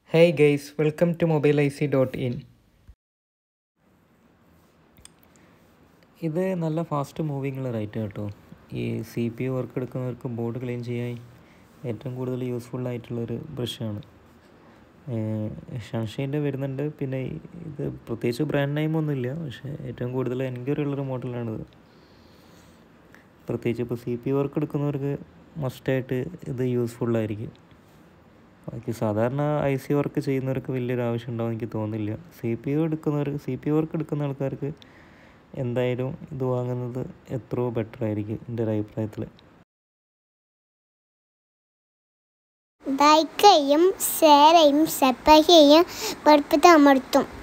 Hey guys, welcome to mobileic.in. ഇത് നല്ല fast moving ഉള്ള റൈറ്റ് കേട്ടോ ഈ സി പി യു വർക്ക് എടുക്കുന്നവർക്ക് ബോർഡ് ക്ലീൻ ചെയ്യാൻ ഏറ്റവും കൂടുതൽ യൂസ്ഫുൾ ആയിട്ടുള്ളൊരു ബ്രഷാണ് ഷൺഷൈൻ്റെ വരുന്നുണ്ട് പിന്നെ ഇത് പ്രത്യേകിച്ച് ബ്രാൻഡ് നെയിം ഒന്നുമില്ല പക്ഷേ ഏറ്റവും കൂടുതൽ എൻക്വയറി ഉള്ളൊരു മോഡലാണിത് പ്രത്യേകിച്ച് ഇപ്പോൾ സി പി വർക്ക് എടുക്കുന്നവർക്ക് മസ്റ്റായിട്ട് ഇത് യൂസ്ഫുള്ളായിരിക്കും ബാക്കി സാധാരണ ഐ സി വർക്ക് ചെയ്യുന്നവർക്ക് വലിയൊരു ആവശ്യം ഉണ്ടാവും എനിക്ക് തോന്നുന്നില്ല സി പി യു എടുക്കുന്നവർക്ക് സി പി വർക്ക് എടുക്കുന്ന ആൾക്കാർക്ക് എന്തായാലും ഇത് വാങ്ങുന്നത് എത്രയോ ബെറ്റർ ആയിരിക്കും എൻ്റെ ഒരു അഭിപ്രായത്തിൽ ലൈക്ക് ചെയ്യും ഷെയർ ചെയ്യും സബ്സ്ക്രൈബ് ചെയ്യും പുറപ്പത്ത് അമർത്തും